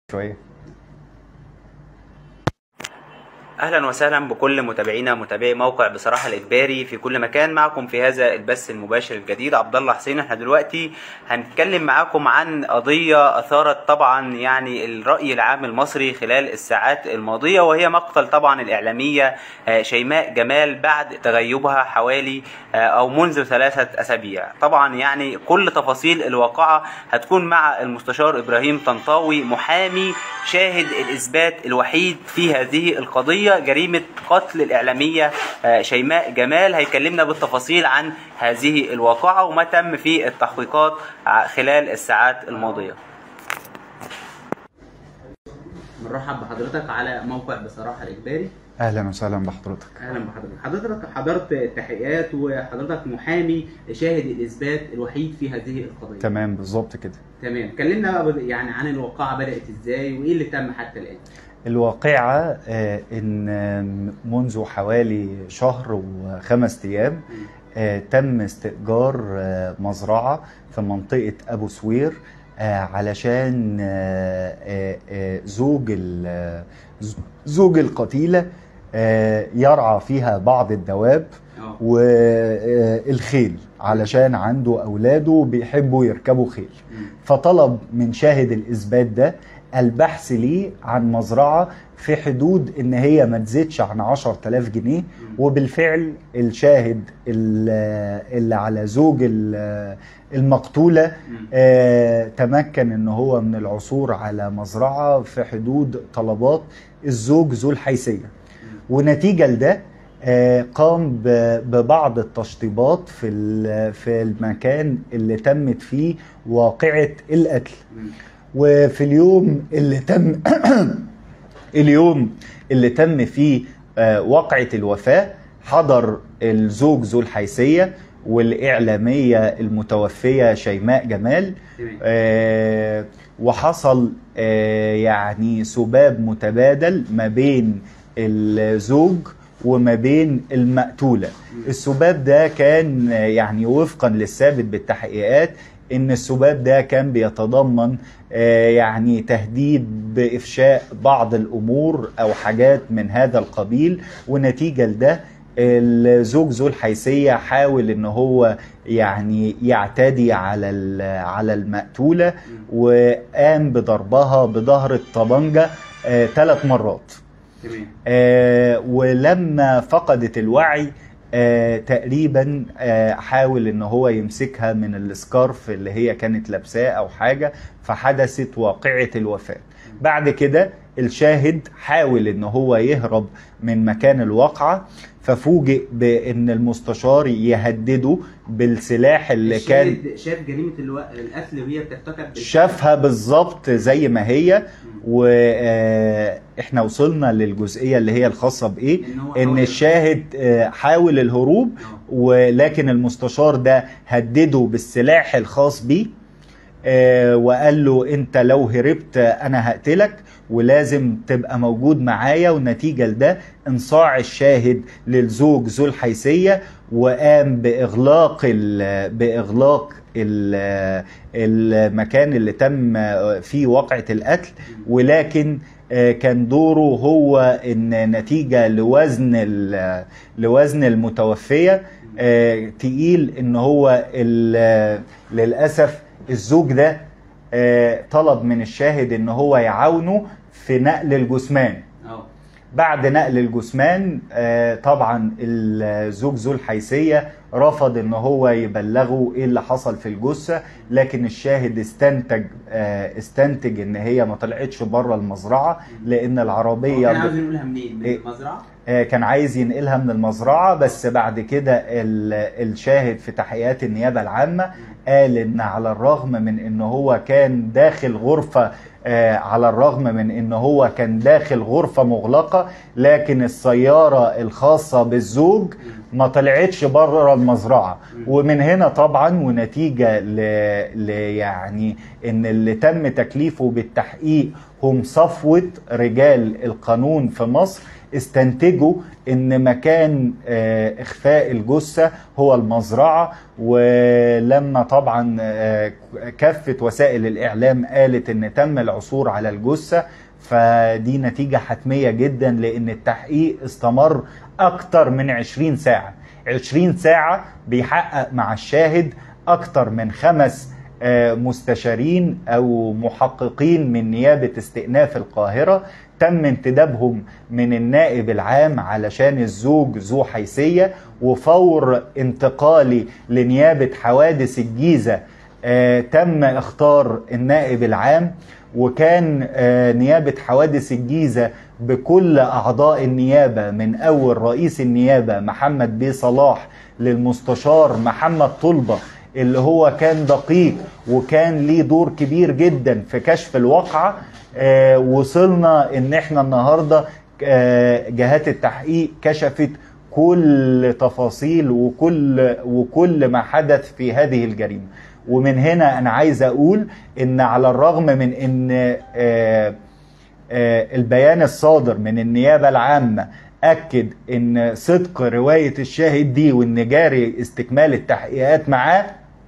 شويه اهلا وسهلا بكل متابعينا متابعي موقع بصراحه الاجباري في كل مكان معكم في هذا البث المباشر الجديد عبد الله حسين احنا دلوقتي هنتكلم معاكم عن قضيه اثارت طبعا يعني الراي العام المصري خلال الساعات الماضيه وهي مقتل طبعا الاعلاميه آه، شيماء جمال بعد تغيبها حوالي آه، او منذ ثلاثه اسابيع طبعا يعني كل تفاصيل الواقعه هتكون مع المستشار ابراهيم طنطاوي محامي شاهد الاثبات الوحيد في هذه القضيه جريمه قتل الاعلاميه آه، شيماء جمال هيكلمنا بالتفاصيل عن هذه الواقعه وما تم في التحقيقات ع- خلال الساعات الماضيه بنرحب بحضرتك على موقع بصراحه الاجباري اهلا وسهلا بحضرتك اهلا بحضرتك حضرتك حضرت التحقيقات وحضرتك محامي شاهد الاثبات الوحيد في هذه القضيه تمام بالظبط كده تمام كلمنا بقى بد- يعني عن الواقعه بدات ازاي وايه اللي تم حتى الان الواقعة آه، إن آم، منذ حوالي شهر وخمس أيام آه، تم استئجار آه، مزرعة في منطقة أبو سوير آه، علشان آه، آه، آه، زوج ال- آه، ز- زوج القتيلة آه، يرعى فيها بعض الدواب اه والخيل علشان عنده أولاده بيحبوا يركبوا خيل مم. فطلب من شاهد الإثبات ده البحث ليه عن مزرعة في حدود إن هي ما تزيدش عن 10000 جنيه وبالفعل الشاهد ال- اللي على زوج ال- المقتولة مم. آه، تمكن ان هو من العثور على مزرعة في حدود طلبات الزوج ذو الحيثية ونتيجة لده آه، قام ب- ببعض التشطيبات في ال- في المكان اللي تمت فيه واقعة القتل مم. وفي اليوم اللي تم اليوم اللي تم فيه آه، وقعة الوفاة حضر الزوج ذو الحيثية والإعلامية المتوفية شيماء جمال تمام آه، وحصل آه، يعني سباب متبادل ما بين الزوج وما بين المقتولة السباب ده كان آه، يعني وفقا للثابت بالتحقيقات ان السباب ده كان بيتضمن آه، يعني تهديد بافشاء بعض الامور او حاجات من هذا القبيل ونتيجه لده الزوج ذو الحيثيه حاول ان هو يعني يعتدي على ال- على المقتوله وقام بضربها بظهر الطبنجه ثلاث مرات تمام آه، ولما فقدت الوعي آه، تقريبا آه، حاول ان هو يمسكها من السكارف اللي هي كانت لابساه او حاجه فحدثت واقعه الوفاه بعد كده الشاهد حاول ان هو يهرب من مكان الواقعه ففوجئ بان المستشار يهدده بالسلاح اللي كان الشاهد شاف جريمه الو... القتل وهي بترتكب بالفعل. شافها بالظبط زي ما هي واحنا وصلنا للجزئيه اللي هي الخاصه بايه إن هو ان حاول- الشاهد آه، حاول الهروب آه. ولكن المستشار ده هدده بالسلاح الخاص بيه آه، وقال له انت لو هربت انا هقتلك ولازم تبقى موجود معايا ونتيجة لده انصاع الشاهد للزوج ذو الحيثية وقام بإغلاق ال بإغلاق ال المكان اللي تم فيه وقعة القتل ولكن آه، كان دوره هو ان نتيجة لوزن ال- لوزن المتوفية آه، تقيل ان هو ال- للأسف الزوج ده آه، طلب من الشاهد ان هو يعاونه في نقل الجثمان اه بعد نقل الجثمان آه، طبعا الزوج ذو الحيثية رفض ان هو يبلغه ايه اللي حصل في الجثة لكن الشاهد استنتج آه، استنتج ان هي ما طلعتش بره المزرعة لان هو العربية كان ب- عاوز نقولها منين؟ من إيه؟ المزرعه؟ آه، كان عايز ينقلها من المزرعة بس بعد كده ال- الشاهد في تحقيقات النيابة العامة قال ان على الرغم من ان هو كان داخل غرفة آه، على الرغم من ان هو كان داخل غرفة مغلقة لكن السيارة الخاصة بالزوج ما طلعتش بره المزرعة ومن هنا طبعا ونتيجة ل... ل... يعني ان اللي تم تكليفه بالتحقيق هم صفوة رجال القانون في مصر استنتجوا ان مكان آه، اخفاء الجثه هو المزرعه ولما طبعا آه، كافه وسائل الاعلام قالت ان تم العثور على الجثه فدي نتيجه حتميه جدا لان التحقيق استمر اكتر من 20 ساعه 20 ساعه بيحقق مع الشاهد اكتر من خمس آه، مستشارين او محققين من نيابه استئناف القاهره تم انتدابهم من النائب العام علشان الزوج ذو حيثيه وفور انتقالي لنيابه حوادث الجيزه آه، تم اختار النائب العام وكان آه، نيابه حوادث الجيزه بكل اعضاء النيابه من اول رئيس النيابه محمد بيه صلاح للمستشار محمد طلبه اللي هو كان دقيق وكان ليه دور كبير جدا في كشف الواقعة آه، وصلنا ان احنا النهاردة آه، جهات التحقيق كشفت كل تفاصيل وكل وكل ما حدث في هذه الجريمة ومن هنا انا عايز اقول ان على الرغم من ان آه، آه، البيان الصادر من النيابة العامة أكد إن صدق رواية الشاهد دي وإن جاري استكمال التحقيقات معاه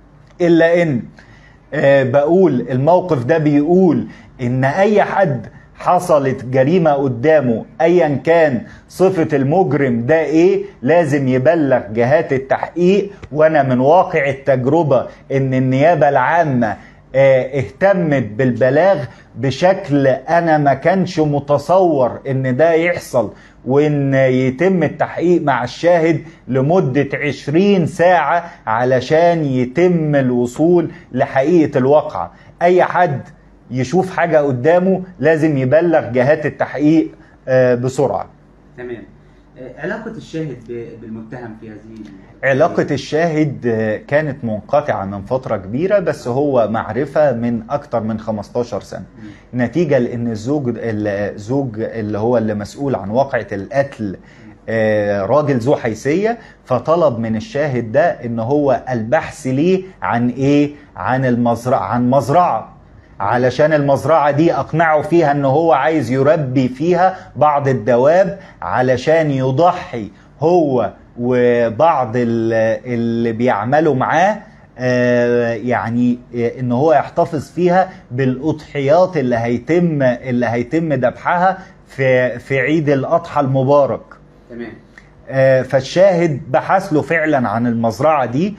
إلا إن آه، بقول الموقف ده بيقول إن أي حد حصلت جريمة قدامه أيا كان صفة المجرم ده إيه لازم يبلغ جهات التحقيق وأنا من واقع التجربة إن النيابة العامة آه، اهتمت بالبلاغ بشكل انا ما كانش متصور ان ده يحصل وان يتم التحقيق مع الشاهد لمدة 20 ساعة علشان يتم الوصول لحقيقة الواقعة اي حد يشوف حاجة قدامه لازم يبلغ جهات التحقيق آه، بسرعة تمام آه، علاقة الشاهد ب- بالمتهم في هذه علاقة الشاهد آه، كانت منقطعة من فترة كبيرة بس هو معرفة من أكتر من 15 سنة نتيجة لأن الزوج الزوج اللي هو اللي مسؤول عن واقعة القتل آه، راجل ذو حيثية فطلب من الشاهد ده ان هو البحث ليه عن ايه عن المزرعة عن مزرعة علشان المزرعة دي أقنعه فيها إن هو عايز يربي فيها بعض الدواب علشان يضحي هو وبعض ال- اللي بيعملوا معاه آه، يعني آه، ان هو يحتفظ فيها بالاضحيات اللي هيتم اللي هيتم ذبحها في في عيد الاضحى المبارك تمام آه، فالشاهد بحث له فعلا عن المزرعة دي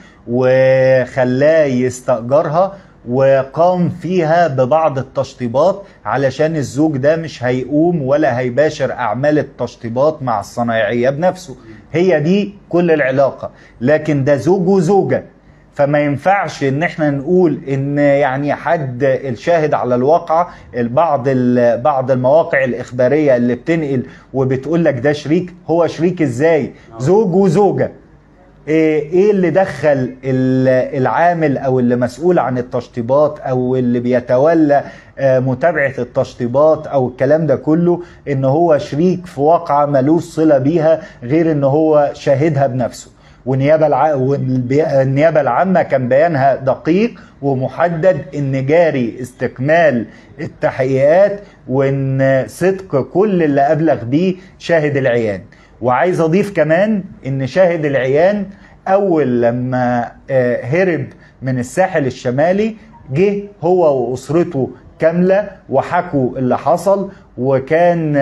وخلاه يستأجرها وقام فيها ببعض التشطيبات علشان الزوج ده مش هيقوم ولا هيباشر أعمال التشطيبات مع الصنايعية بنفسه هي دي كل العلاقة لكن ده زوج وزوجة فما ينفعش ان احنا نقول ان يعني حد الشاهد على الواقع بعض ال- بعض المواقع الاخباريه اللي بتنقل وبتقول لك ده شريك هو شريك ازاي زوج وزوجه ايه إيه اللي دخل ال- العامل او اللي مسؤول عن التشطيبات او اللي بيتولى آه، متابعه التشطيبات او الكلام ده كله ان هو شريك في واقعه ملوش صله بيها غير ان هو شاهدها بنفسه والنيابه الع... والنيابه العامه كان بيانها دقيق ومحدد ان جاري استكمال التحقيقات وان صدق كل اللي ابلغ بيه شاهد العيان وعايز اضيف كمان ان شاهد العيان اول لما آه، هرب من الساحل الشمالي جه هو واسرته كامله وحكوا اللي حصل وكان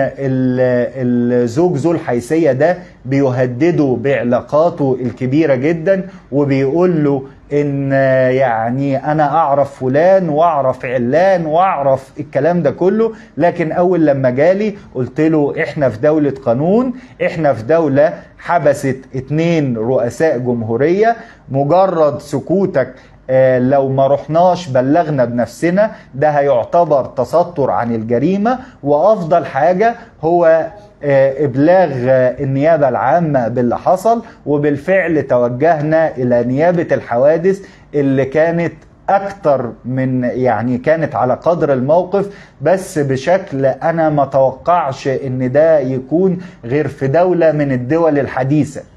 ال- الزوج ذو الحيثيه ده بيهدده بعلاقاته الكبيره جدا وبيقول له ان يعني انا اعرف فلان واعرف علان واعرف الكلام ده كله لكن اول لما جالي قلت له احنا في دولة قانون احنا في دولة حبست اتنين رؤساء جمهورية مجرد سكوتك آه، لو ما رحناش بلغنا بنفسنا ده هيعتبر تستر عن الجريمة وأفضل حاجة هو آه، إبلاغ آه، النيابة العامة باللي حصل وبالفعل توجهنا إلى نيابة الحوادث اللي كانت أكتر من يعني كانت على قدر الموقف بس بشكل أنا ما توقعش إن ده يكون غير في دولة من الدول الحديثة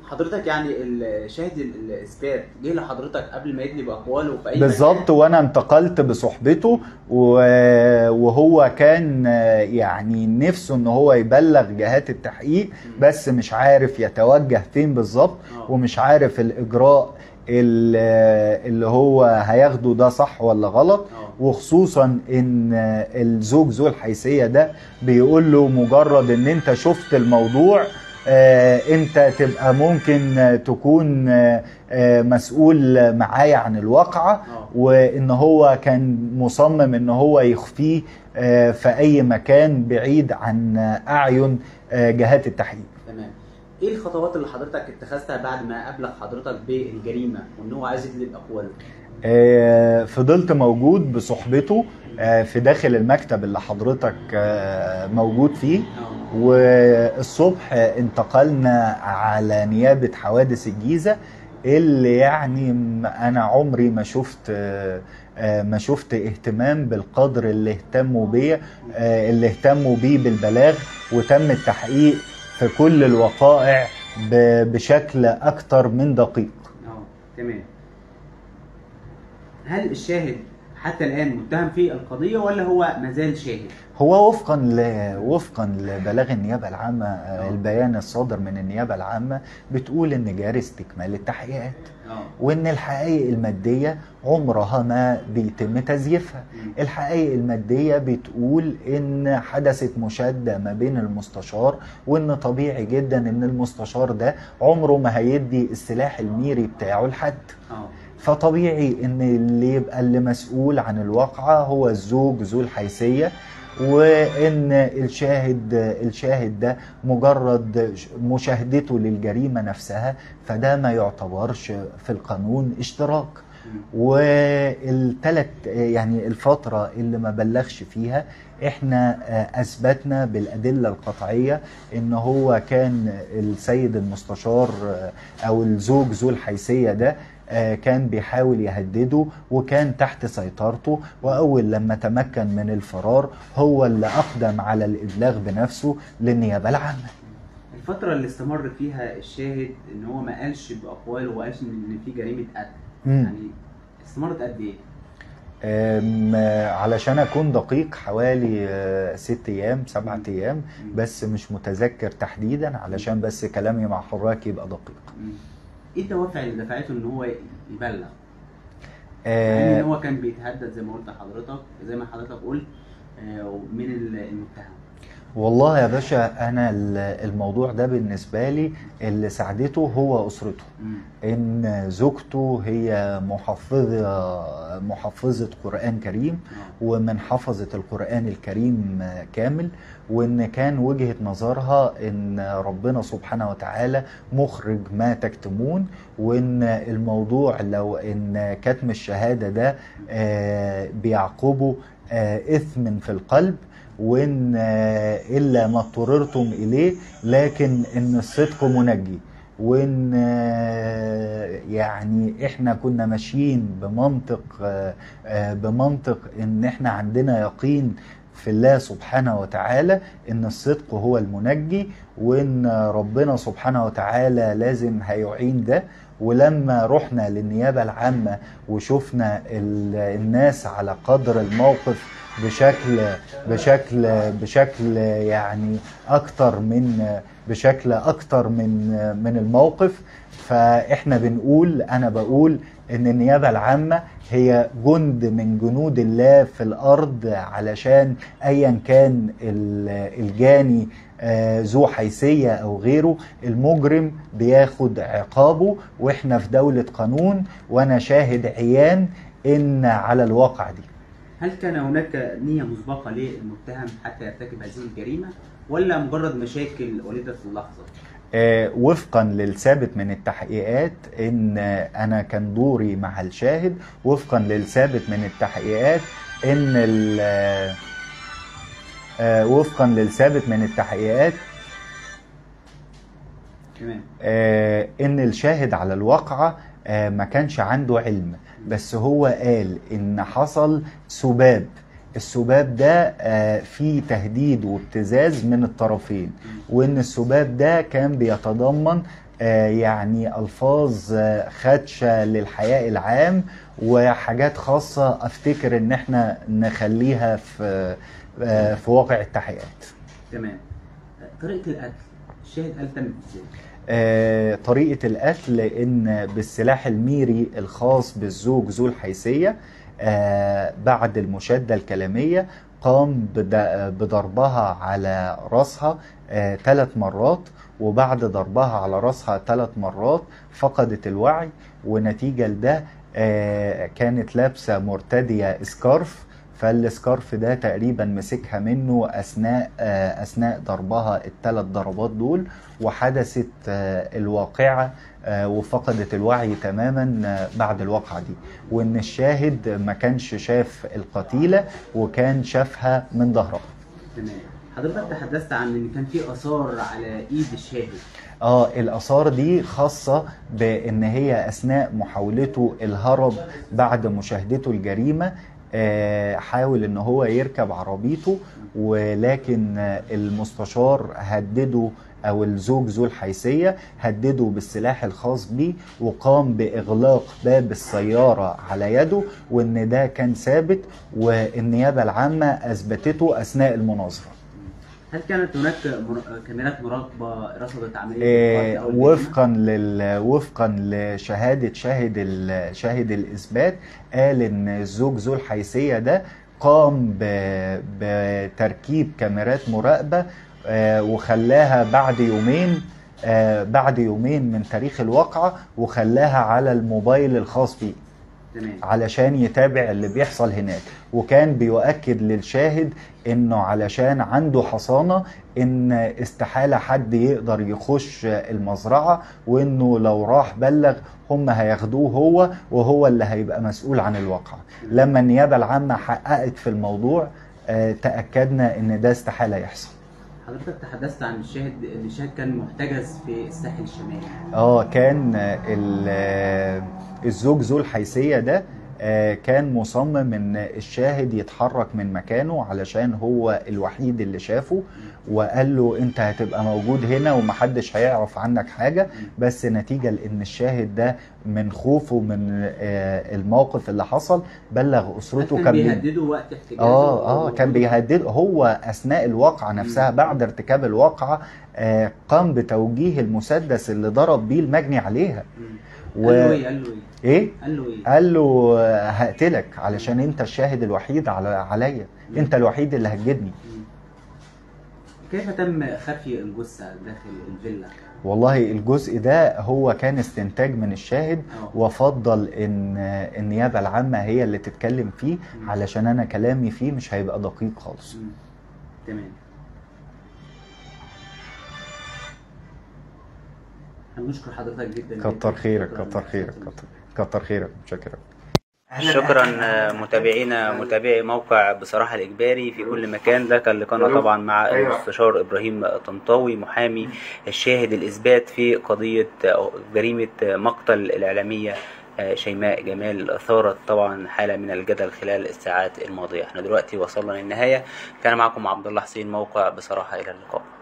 حضرتك يعني ال- شاهد ال- الاثبات جه لحضرتك قبل ما يدلي باقواله في اي بالظبط مكان؟ وانا انتقلت بصحبته و- وهو كان آه، يعني نفسه ان هو يبلغ جهات التحقيق مم. بس مش عارف يتوجه فين بالظبط آه. ومش عارف الاجراء ال- اللي هو هياخده ده صح ولا غلط اه وخصوصا ان الزوج ذو الحيثيه ده بيقول له مجرد ان انت شفت الموضوع آه، انت تبقى ممكن آه، تكون آه، آه، مسؤول معايا عن الواقعه اه وان هو كان مصمم ان هو يخفيه آه، في اي مكان بعيد عن آه، اعين آه، جهات التحقيق تمام ايه الخطوات اللي حضرتك اتخذتها بعد ما ابلغ حضرتك بالجريمه وان هو عايز يدلي باقواله؟ آه، فضلت موجود بصحبته آه، في داخل المكتب اللي حضرتك آه، موجود فيه اه والصبح انتقلنا على نيابة حوادث الجيزة اللي يعني م- أنا عمري ما شفت آه، آه، ما شفت اهتمام بالقدر اللي اهتموا بيه آه، اللي اهتموا بيه بالبلاغ وتم التحقيق في كل الوقائع ب- بشكل أكتر من دقيق اه تمام هل الشاهد حتى الان متهم في القضيه ولا هو مازال شاهد؟ هو وفقا ل... وفقا لبلاغ النيابه العامه آه، البيان الصادر من النيابه العامه بتقول ان جاري استكمال التحقيقات اه وان الحقائق الماديه عمرها ما بيتم تزييفها مم. الحقائق الماديه بتقول ان حدثت مشاده ما بين المستشار وان طبيعي جدا ان المستشار ده عمره ما هيدي السلاح الميري بتاعه لحد اه فطبيعي ان اللي يبقى اللي مسؤول عن الواقعة هو الزوج ذو الحيثية وان الشاهد الشاهد ده مجرد مشاهدته للجريمة نفسها فده ما يعتبرش في القانون اشتراك مم. والثلاث يعني الفترة اللي ما بلغش فيها احنا آه، اثبتنا بالادلة القطعية ان هو كان السيد المستشار آه، او الزوج ذو الحيثية ده آه، كان بيحاول يهدده وكان تحت سيطرته واول لما تمكن من الفرار هو اللي اقدم على الابلاغ بنفسه للنيابة العامة الفتره اللي استمر فيها الشاهد ان هو ما قالش باقواله وما قالش ان في جريمه قتل مم. يعني استمرت قد ايه؟ أم، آه، علشان اكون دقيق حوالي آه، ست ايام سبعة ايام مم. بس مش متذكر تحديدا علشان بس كلامي مع حضرتك يبقى دقيق مم. ايه الدوافع اللي دفعته ان هو يبلغ؟ مع آه، ان هو كان بيتهدد زي ما قلت لحضرتك زي ما حضرتك قلت آه، من المتهم والله يا باشا انا ال- الموضوع ده بالنسبه لي اللي ساعدته هو اسرته مم. ان زوجته هي محفظه محفظه قران كريم آه. ومن حفظة القرآن الكريم كامل وإن كان وجهة نظرها إن ربنا سبحانه وتعالى مخرج ما تكتمون وإن الموضوع لو إن كتم الشهادة ده آه، بيعقبه آه، إثم في القلب وإن آه، إلا ما اضطررتم إليه لكن إن الصدق منجي وان آه، يعني احنا كنا ماشيين بمنطق آه، آه، بمنطق ان احنا عندنا يقين في الله سبحانه وتعالى ان الصدق هو المنجي وان ربنا سبحانه وتعالى لازم هيعين ده ولما رحنا للنيابة العامة وشفنا ال- الناس على قدر الموقف بشكل بشكل بشكل يعني اكتر من بشكل اكتر من من الموقف فاحنا بنقول انا بقول ان النيابه العامه هي جند من جنود الله في الارض علشان ايا كان ال- الجاني آه، ذو حيثيه او غيره المجرم بياخد عقابه واحنا في دوله قانون وانا شاهد عيان ان على الواقع دي هل كان هناك نية مسبقة للمتهم حتى يرتكب هذه الجريمة ولا مجرد مشاكل ولدت في اللحظة؟ آه، وفقا للثابت من التحقيقات ان آه، انا كان دوري مع الشاهد وفقا للثابت من التحقيقات ان ال- آه، آه، وفقا للثابت من التحقيقات تمام آه، ان الشاهد على الواقعة آه، ما كانش عنده علم بس هو قال ان حصل سباب السباب ده آه، فيه تهديد وابتزاز من الطرفين وان السباب ده كان بيتضمن آه، يعني الفاظ آه، خدشه للحياء العام وحاجات خاصه افتكر ان احنا نخليها في آه، في واقع التحقيقات تمام طريقه القتل الشاهد قال تمت ازاي؟ آه، طريقة القتل إن بالسلاح الميري الخاص بالزوج ذو الحيثية آه، بعد المشادة الكلامية قام بد- بضربها على رأسها ثلاث مرات وبعد ضربها على رأسها ثلاث مرات فقدت الوعي ونتيجة لده آه، كانت لابسة مرتدية سكارف فالسكارف ده تقريبا مسكها منه اثناء آه، اثناء ضربها الثلاث ضربات دول وحدثت آه، الواقعه آه، وفقدت الوعي تماما آه، بعد الواقعه دي وان الشاهد ما كانش شاف القتيله وكان شافها من ظهرها تمام حضرتك تحدثت عن ان كان في اثار على ايد الشاهد اه الاثار دي خاصه بان هي اثناء محاولته الهرب بعد مشاهدته الجريمه آه، حاول ان هو يركب عربيته ولكن آه، المستشار هدده او الزوج ذو الحيثيه هدده بالسلاح الخاص بيه وقام باغلاق باب السياره على يده وان ده كان ثابت والنيابه العامه اثبتته اثناء المناظره هل كانت هناك مر... كاميرات مراقبه رصدت عمليه آه، القتل أو الجريمة؟ وفقا لل وفقا لشهاده شاهد ال... شاهد الاثبات قال ان الزوج ذو الحيثيه ده قام ب... بتركيب كاميرات مراقبه آه، وخلاها بعد يومين آه، بعد يومين من تاريخ الواقعه وخلاها على الموبايل الخاص بيه تمام علشان يتابع اللي بيحصل هناك وكان بيؤكد للشاهد انه علشان عنده حصانة ان استحالة حد يقدر يخش المزرعة وانه لو راح بلغ هم هياخدوه هو وهو اللي هيبقى مسؤول عن الواقعة لما النيابة العامة حققت في الموضوع آه، تأكدنا ان ده استحالة يحصل حضرتك تحدثت عن الشاهد ان الشاهد كان محتجز في الساحل الشمالي اه كان آه، ال- آه، الزوج ذو الحيثية ده آه، كان مصمم ان الشاهد يتحرك من مكانه علشان هو الوحيد اللي شافه وقال له انت هتبقى موجود هنا ومحدش هيعرف عنك حاجة بس نتيجة لان الشاهد ده من خوفه من آه، الموقف اللي حصل بلغ هل اسرته كان كان بي- بيهدده وقت احتجازه اه اه أو- كان بيهدد هو اثناء الواقعه نفسها مم. بعد ارتكاب الواقعه آه قام بتوجيه المسدس اللي ضرب بيه المجني عليها مم. و... قال له ايه قال له ايه ايه قال له ايه قال له آه، هقتلك علشان انت الشاهد الوحيد على عليا مم. انت الوحيد اللي هتجدني مم. كيف تم خفي الجثه داخل الفيلا والله الجزء ده هو كان استنتاج من الشاهد اه وفضل ان آه، النيابه العامه هي اللي تتكلم فيه مم. علشان انا كلامي فيه مش هيبقى دقيق خالص مم. تمام احنا بنشكر حضرتك جدا كتر جداً. خيرك شكراً كتر خيرك لحضرتك. كتر, كتر خيرك متشكرك شكرا آه، متابعينا متابعي موقع بصراحة الإجباري في كل مكان ده كان لقاءنا طبعا مع المستشار إبراهيم طنطاوي محامي الشاهد الإثبات في قضية آه، جريمة آه، مقتل الإعلامية آه، شيماء جمال أثارت طبعا حالة من الجدل خلال الساعات الماضية احنا دلوقتي وصلنا للنهاية كان معكم عبد الله حسين موقع بصراحة إلى اللقاء